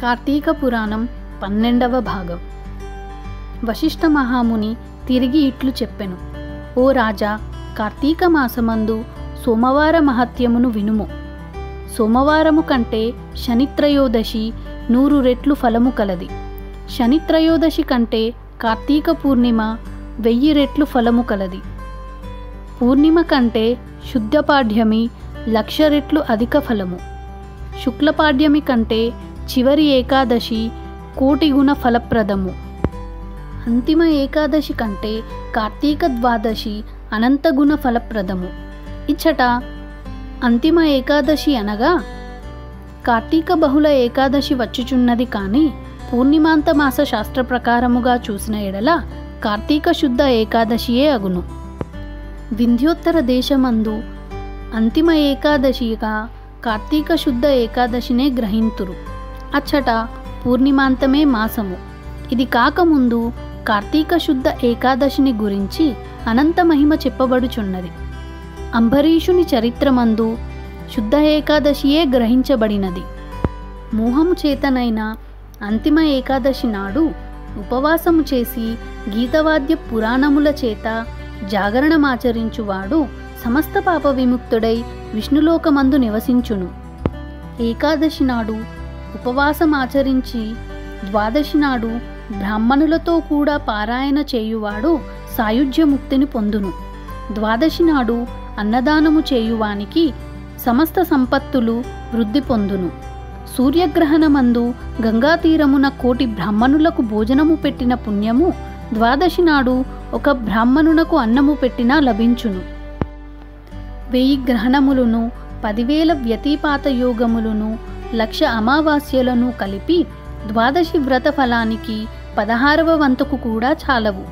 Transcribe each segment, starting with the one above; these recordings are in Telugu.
కార్తీక పురాణం పన్నెండవ భాగం వశిష్ఠ మహాముని తిరిగి ఇట్లు చెప్పెను ఓ రాజా కార్తీక మాసమందు సోమవార మహత్యమును వినుము సోమవారము కంటే శనిత్రయోదశి నూరు రెట్లు ఫలము కలది శనిత్రయోదశి కంటే కార్తీక పూర్ణిమ వెయ్యి రెట్లు ఫలము కలది పూర్ణిమ కంటే శుద్ధపాడ్యమి లక్ష రెట్లు అధిక ఫలము శుక్లపాడ్యమి కంటే చివరి ఏకాదశి కోటి గుణ ఫలప్రదము అంతిమ ఏకాదశి కంటే కార్తీక ద్వాదశి అనంతగుణ ఫలప్రదము ఇచ్చట అంతిమ ఏకాదశి అనగా కార్తీక బహుళ ఏకాదశి వచ్చుచున్నది కానీ పూర్ణిమాంత మాస శాస్త్ర ప్రకారముగా చూసిన ఎడల కార్తీక శుద్ధ ఏకాదశియే అగును వింధ్యోత్తర దేశమందు అంతిమ ఏకాదశిగా కార్తీక శుద్ధ ఏకాదశినే గ్రహింతురు అచ్చట పూర్ణిమాంతమే మాసము ఇది కాకముందు కార్తీక శుద్ధ ఏకాదశిని గురించి అనంత మహిమ చెప్పబడుచున్నది అంబరీషుని చరిత్రమందు శుద్ధ ఏకాదశియే గ్రహించబడినది మోహము చేతనైన అంతిమ ఏకాదశి నాడు ఉపవాసము చేసి గీతవాద్య పురాణముల చేత జాగరణమాచరించువాడు సమస్త పాప విముక్తుడై విష్ణులోకమందు నివసించును ఏకాదశి నాడు ఉపవాసమాచరించి ద్వాదశి నాడు బ్రాహ్మణులతో కూడా పారాయణ చేయువాడు సాయుధ్యముక్తిని పొందును ద్వాదశి నాడు అన్నదానము చేయువానికి సమస్త సంపత్తులు వృద్ధి పొందును సూర్యగ్రహణమందు గంగా తీరమున కోటి బ్రాహ్మణులకు భోజనము పెట్టిన పుణ్యము ద్వాదశి నాడు ఒక బ్రాహ్మణునకు అన్నము పెట్టినా లభించును వెయ్యి గ్రహణములను పదివేల వ్యతిపాత యోగములను లక్ష అమావాస్యలను కలిపి ద్వాదశి వ్రత ఫలానికి పదహారవ వంతుకు కూడా చాలవు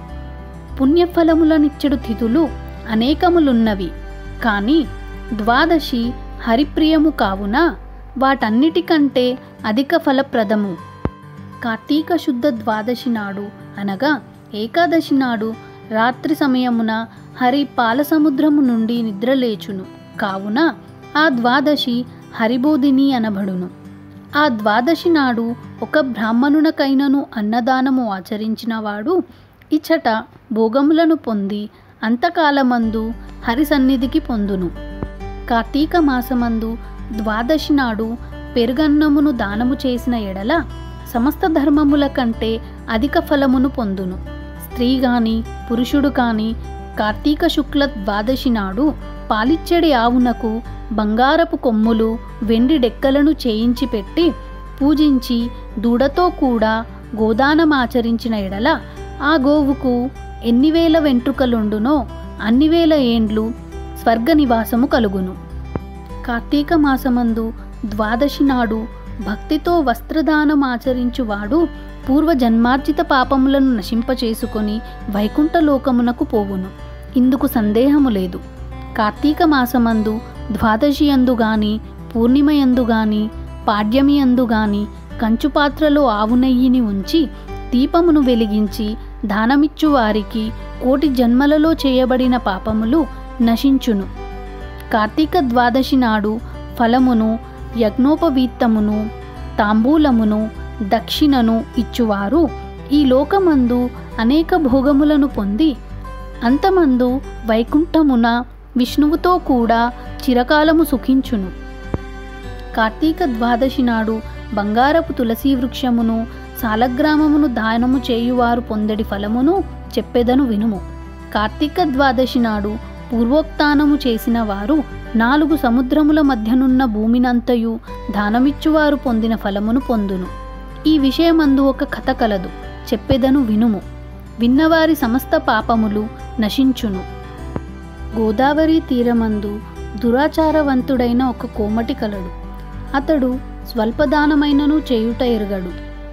పుణ్యఫలములనిచ్చడు తిథులు అనేకములున్నవి కానీ ద్వాదశి హరిప్రియము కావున వాటన్నిటికంటే అధిక ఫలప్రదము కార్తీక శుద్ధ ద్వాదశి నాడు అనగా ఏకాదశి నాడు రాత్రి సమయమున హరి పాలసముద్రము నుండి నిద్రలేచును కావున ఆ ద్వాదశి హరిబోధిని అనబడును ఆ ద్వాదశి నాడు ఒక బ్రాహ్మణునకైనను అన్నదానము ఆచరించినవాడు ఇచ్చట భోగములను పొంది అంతకాలమందు హరి సన్నిధికి పొందును కార్తీక మాసమందు ద్వాదశి నాడు పెరుగన్నమును దానము చేసిన ఎడల సమస్త ధర్మముల కంటే అధిక ఫలమును పొందును స్త్రీ గాని పురుషుడు కాని కార్తీక శుక్ల ద్వాదశి నాడు పాలిచ్చడి ఆవునకు బంగారపు కొమ్ములు వెండి డెక్కలను చేయించి పెట్టి పూజించి దూడతో కూడా గోదానమాచరించిన ఎడల ఆ గోవుకు ఎన్ని వేల వెంట్రుకలుండునో అన్ని వేల ఏండ్లు స్వర్గ నివాసము కలుగును కార్తీక మాసమందు ద్వాదశి నాడు భక్తితో వస్త్రదానం ఆచరించువాడు పూర్వ జన్మార్జిత పాపములను నశింపచేసుకొని వైకుంఠలోకమునకు పోవును ఇందుకు సందేహము లేదు కార్తీక మాసమందు ద్వాదశి యందు గాని పూర్ణిమ యందు గాని పాడ్యమి యందు గాని కంచుపాత్రలో ఆవు నెయ్యిని ఉంచి దీపమును వెలిగించి దానమిచ్చు వారికి కోటి జన్మలలో చేయబడిన పాపములు నశించును కార్తీక ద్వాదశి నాడు ఫలమును యజ్ఞోపవీత్తమును తాంబూలమును దక్షిణను ఇచ్చువారు ఈ లోకమందు అనేక భోగములను పొంది అంతమందు వైకుంఠమున విష్ణువుతో కూడా చిరకాలము సుఖించును కార్తీక ద్వాదశి నాడు బంగారపు తులసీ వృక్షమును సాలగ్రామమును దానము చేయువారు పొందడి ఫలమును చెప్పెదను వినుము కార్తీక ద్వాదశి నాడు పూర్వోక్తానము చేసిన వారు నాలుగు సముద్రముల మధ్యనున్న భూమినంతయు దానమిచ్చువారు పొందిన ఫలమును పొందును ఈ విషయమందు ఒక కథ కలదు చెప్పెదను వినుము విన్నవారి సమస్త పాపములు నశించును గోదావరి తీరమందు దురాచారవంతుడైన ఒక కోమటి కలడు అతడు స్వల్పదానమైనను చేయుట ఎరుగడు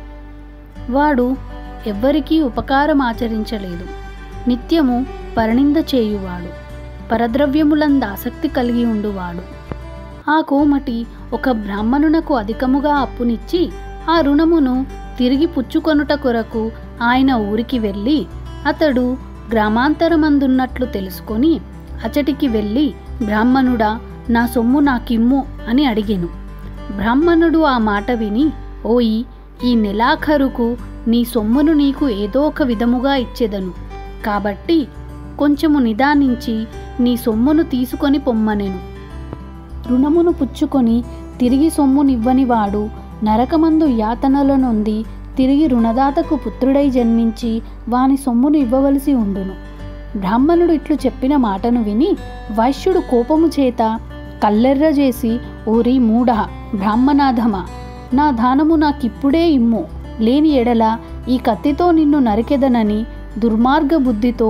వాడు ఎవ్వరికీ ఉపకారం ఆచరించలేదు నిత్యము పరనింద చేయువాడు పరద్రవ్యములంద ఆసక్తి కలిగి ఉండువాడు ఆ కోమటి ఒక బ్రాహ్మణునకు అధికముగా అప్పునిచ్చి ఆ రుణమును తిరిగి పుచ్చుకొనుట కొరకు ఆయన ఊరికి వెళ్ళి అతడు గ్రామాంతరమందున్నట్లు తెలుసుకొని అచటికి వెళ్ళి బ్రాహ్మణుడా నా సొమ్ము నాకిమ్ము అని అడిగెను బ్రాహ్మణుడు ఆ మాట విని ఓయి ఈ నెలాఖరుకు నీ సొమ్మును నీకు ఏదో ఒక విధముగా ఇచ్చేదను కాబట్టి కొంచెము నిదానించి నీ సొమ్మును తీసుకొని పొమ్మనెను రుణమును పుచ్చుకొని తిరిగి సొమ్మునివ్వని వాడు నరకమందు యాతనల నొంది తిరిగి రుణదాతకు పుత్రుడై జన్మించి వాని సొమ్మును ఇవ్వవలసి ఉండును బ్రాహ్మణుడు ఇట్లు చెప్పిన మాటను విని వైశ్యుడు కోపము చేత కల్లెర్ర చేసి ఓరి మూఢ బ్రాహ్మణాధమ నా దానము నాకిప్పుడే ఇమ్ము లేని ఎడల ఈ కత్తితో నిన్ను నరికెదనని దుర్మార్గ బుద్ధితో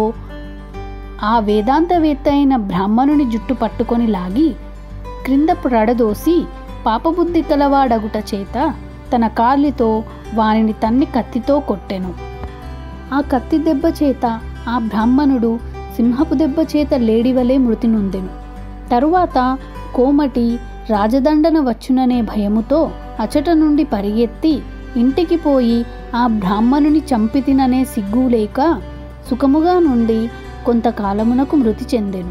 ఆ వేదాంతవేత్త అయిన బ్రాహ్మణుని జుట్టు పట్టుకొని లాగి క్రింద ప్రడదోసి పాపబుద్ధి కలవాడగుట చేత తన కాలితో వానిని తన్ని కత్తితో కొట్టెను ఆ కత్తి దెబ్బ చేత ఆ బ్రాహ్మణుడు సింహపు దెబ్బ చేత లేడివలే మృతి నొందెను తరువాత కోమటి రాజదండన వచ్చుననే భయముతో అచట నుండి పరిగెత్తి ఇంటికి పోయి ఆ బ్రాహ్మణుని చంపితిననే సిగ్గు లేక సుఖముగా నుండి కొంతకాలమునకు మృతి చెందెను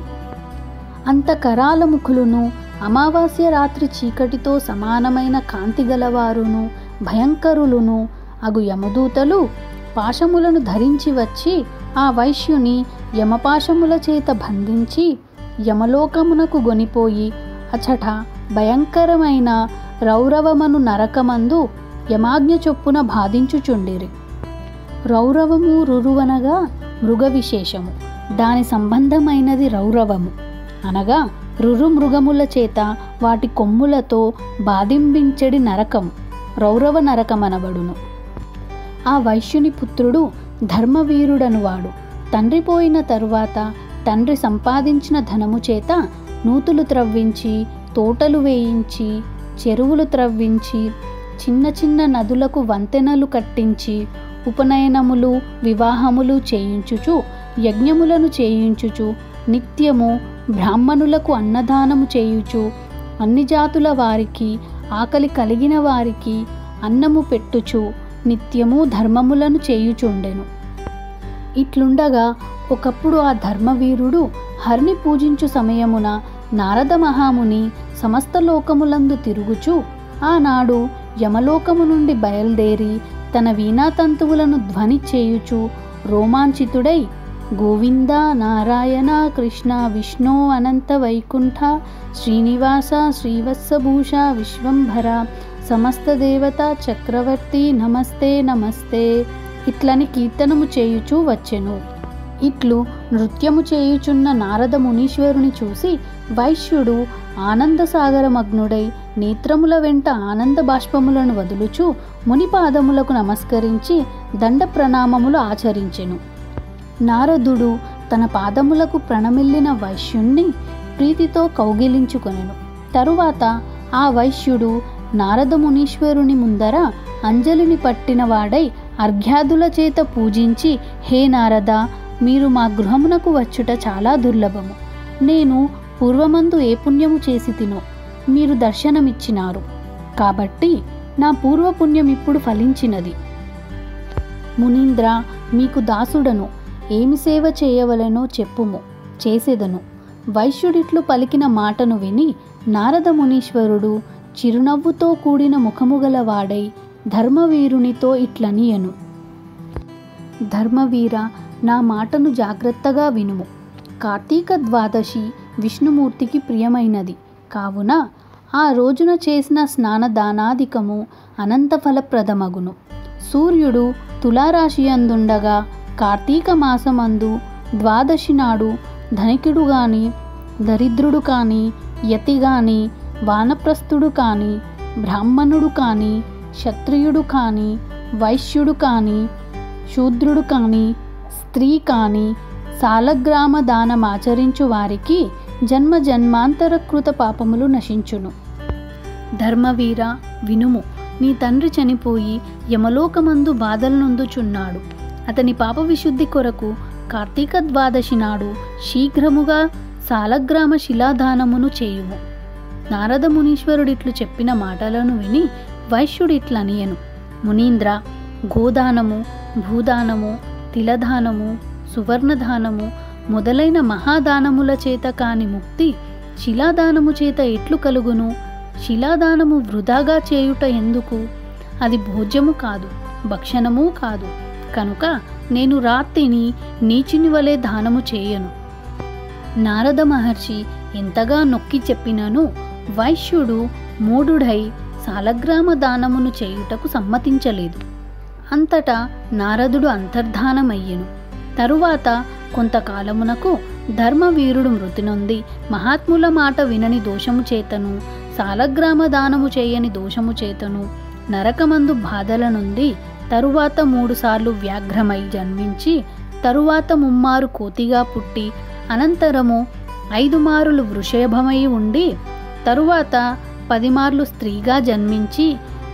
అంత కరాల ముఖులును అమావాస్య రాత్రి చీకటితో సమానమైన కాంతి గలవారును భయంకరులును అగు యమదూతలు పాశములను ధరించి వచ్చి ఆ వైశ్యుని యమపాశముల చేత బంధించి యమలోకమునకు గొనిపోయి అచట భయంకరమైన రౌరవమను నరకమందు యమాజ్ఞ చొప్పున బాధించుచుండిరి రౌరవము రురువనగా మృగ విశేషము దాని సంబంధమైనది రౌరవము అనగా రురు మృగముల చేత వాటి కొమ్ములతో బాధింబించడి నరకము రౌరవ నరకమనబడును ఆ వైశ్యుని పుత్రుడు ధర్మవీరుడనువాడు తండ్రి పోయిన తరువాత తండ్రి సంపాదించిన ధనము చేత నూతులు త్రవ్వించి తోటలు వేయించి చెరువులు త్రవ్వించి చిన్న చిన్న నదులకు వంతెనలు కట్టించి ఉపనయనములు వివాహములు చేయించుచు యజ్ఞములను చేయించుచు నిత్యము బ్రాహ్మణులకు అన్నదానము చేయుచు అన్ని జాతుల వారికి ఆకలి కలిగిన వారికి అన్నము పెట్టుచు నిత్యము ధర్మములను చేయుచుండెను ఇట్లుండగా ఒకప్పుడు ఆ ధర్మవీరుడు హరిని పూజించు సమయమున నారద మహాముని సమస్త లోకములందు తిరుగుచు ఆనాడు యమలోకము నుండి బయలుదేరి తన వీణాతంతువులను ధ్వని చేయుచు రోమాంచితుడై గోవింద నారాయణ కృష్ణ విష్ణు అనంత వైకుంఠ శ్రీనివాస శ్రీవత్సభూష విశ్వంభర సమస్త దేవత చక్రవర్తి నమస్తే నమస్తే ఇట్లని కీర్తనము చేయుచూ వచ్చెను ఇట్లు నృత్యము చేయుచున్న నారద మునీశ్వరుని చూసి వైశ్యుడు ఆనందసాగరమగ్నుడై నేత్రముల వెంట ఆనంద బాష్పములను వదులుచు ముని పాదములకు నమస్కరించి దండ ప్రణామములు ఆచరించెను నారదుడు తన పాదములకు ప్రణమిల్లిన వైశ్యుణ్ణి ప్రీతితో కౌగిలించుకొనెను తరువాత ఆ వైశ్యుడు నారద మునీశ్వరుని ముందర అంజలిని పట్టిన వాడై అర్ఘ్యాదుల చేత పూజించి హే నారద మీరు మా గృహమునకు వచ్చుట చాలా దుర్లభము నేను పూర్వమందు ఏ పుణ్యము చేసి తినో మీరు దర్శనమిచ్చినారు కాబట్టి నా పూర్వపుణ్యం ఇప్పుడు ఫలించినది మునీంద్ర మీకు దాసుడను ఏమి సేవ చేయవలెనో చెప్పుము చేసేదను వైశ్యుడిట్లు పలికిన మాటను విని నారద మునీశ్వరుడు చిరునవ్వుతో కూడిన ముఖము గలవాడై ధర్మవీరునితో ఇట్లనియను ధర్మవీర నా మాటను జాగ్రత్తగా వినుము కార్తీక ద్వాదశి విష్ణుమూర్తికి ప్రియమైనది కావున ఆ రోజున చేసిన స్నానదానాధికము అనంత ఫలప్రదమగును సూర్యుడు తులారాశి అందుండగా కార్తీక మాసమందు ద్వాదశి నాడు ధనికుడు గాని దరిద్రుడు కాని యతి గాని వానప్రస్థుడు కాని బ్రాహ్మణుడు కాని క్షత్రియుడు కాని వైశ్యుడు కాని శూద్రుడు కాని స్త్రీ కాని సాలగ్రామ దానమాచరించు వారికి జన్మ జన్మాంతర కృత పాపములు నశించును ధర్మవీర వినుము నీ తండ్రి చనిపోయి యమలోకమందు బాధలు నొందుచున్నాడు అతని పాప విశుద్ధి కొరకు కార్తీక ద్వాదశి నాడు శీఘ్రముగా సాలగ్రామ శిలాదానమును చేయుము నారద మునీశ్వరుడిట్లు చెప్పిన మాటలను విని వైశ్యుడిట్లనియను మునీంద్ర గోదానము భూదానము తిలదానము సువర్ణదానము మొదలైన మహాదానముల చేత కాని ముక్తి శిలాదానము చేత ఎట్లు కలుగును శిలాదానము వృధాగా చేయుట ఎందుకు అది భోజ్యము కాదు భక్షణము కాదు కనుక నేను రాత్రిని నీచుని వలె దానము చేయను నారద మహర్షి ఎంతగా నొక్కి చెప్పినను వైశ్యుడు మూఢుడై సాలగ్రామ దానమును చేయుటకు సమ్మతించలేదు అంతటా నారదుడు అంతర్ధానమయ్యెను తరువాత కొంతకాలమునకు ధర్మవీరుడు మృతి నొంది మహాత్ముల మాట వినని దోషము చేతను సాలగ్రామ దానము చేయని దోషము చేతను నరకమందు బాధల నుండి తరువాత మూడుసార్లు వ్యాఘ్రమై జన్మించి తరువాత ముమ్మారు కోతిగా పుట్టి అనంతరము ఐదు మారులు వృషభమై ఉండి తరువాత పదిమార్లు స్త్రీగా జన్మించి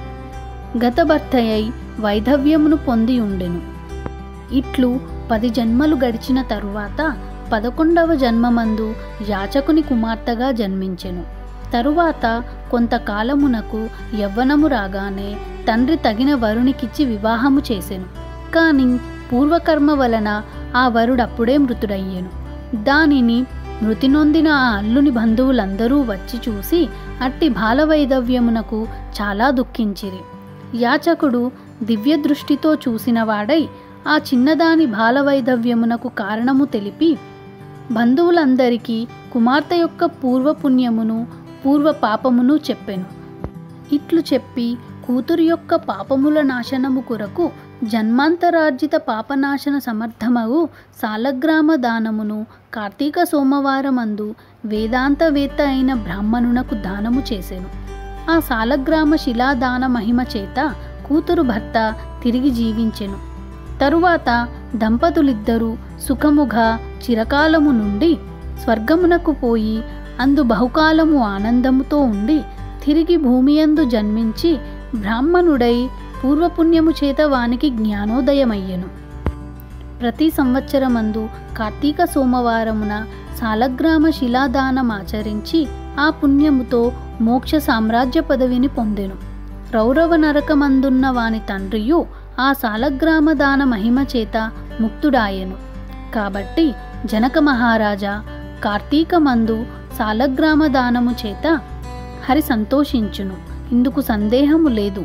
గతభర్తయై వైధవ్యమును పొంది ఉండెను ఇట్లు పది జన్మలు గడిచిన తరువాత పదకొండవ జన్మమందు యాచకుని కుమార్తెగా జన్మించెను తరువాత కొంతకాలమునకు యవ్వనము రాగానే తండ్రి తగిన వరునికిచ్చి వివాహము చేసెను కాని పూర్వకర్మ వలన ఆ వరుడప్పుడే మృతుడయ్యెను దానిని మృతి నొందిన ఆ అల్లుని బంధువులందరూ వచ్చి చూసి అట్టి బాలవైధవ్యమునకు చాలా దుఃఖించిరి యాచకుడు దివ్య దృష్టితో చూసినవాడై ఆ చిన్నదాని బాలవైధవ్యమునకు కారణము తెలిపి బంధువులందరికీ కుమార్తె యొక్క పూర్వపుణ్యమును పూర్వ పాపమును చెప్పెను ఇట్లు చెప్పి కూతురు యొక్క పాపముల నాశనము కొరకు జన్మాంతరార్జిత పాపనాశన సమర్థమగు సాలగ్రామ దానమును కార్తీక సోమవారమందు వేదాంతవేత్త అయిన బ్రాహ్మణునకు దానము చేసెను ఆ సాలగ్రామ శిలాదాన మహిమ చేత కూతురు భర్త తిరిగి జీవించెను తరువాత దంపతులిద్దరూ సుఖముగా చిరకాలము నుండి స్వర్గమునకు పోయి అందు బహుకాలము ఆనందముతో ఉండి తిరిగి భూమియందు జన్మించి బ్రాహ్మణుడై పూర్వపుణ్యము చేత వానికి జ్ఞానోదయమయ్యెను ప్రతి సంవత్సరమందు కార్తీక సోమవారమున సాలగ్రామ శిలాదానమాచరించి ఆ పుణ్యముతో మోక్ష సామ్రాజ్య పదవిని పొందెను రౌరవ నరకమందున్న వాని తండ్రియు ఆ సాలగ్రామ దాన మహిమ చేత ముక్తుడాయెను కాబట్టి జనక మహారాజా కార్తీకమందు సాలగ్రామ దానము చేత హరి సంతోషించును ఇందుకు సందేహము లేదు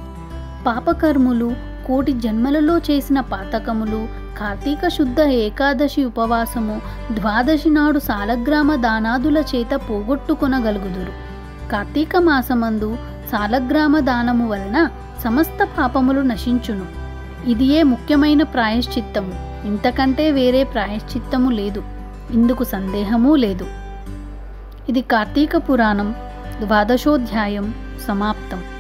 పాపకర్ములు కోటి జన్మలలో చేసిన పాతకములు కార్తీక శుద్ధ ఏకాదశి ఉపవాసము ద్వాదశి నాడు సాలగ్రామ దానాదుల చేత పోగొట్టుకొనగలుగుదురు కార్తీక మాసమందు సాలగ్రామ దానము వలన సమస్త పాపములు నశించును ఇదియే ముఖ్యమైన ప్రాయశ్చిత్తము ఇంతకంటే వేరే ప్రాయశ్చిత్తము లేదు ఇందుకు సందేహమూ లేదు ఇది కార్తీక పురాణం ద్వాదశోధ్యాయం సమాప్తం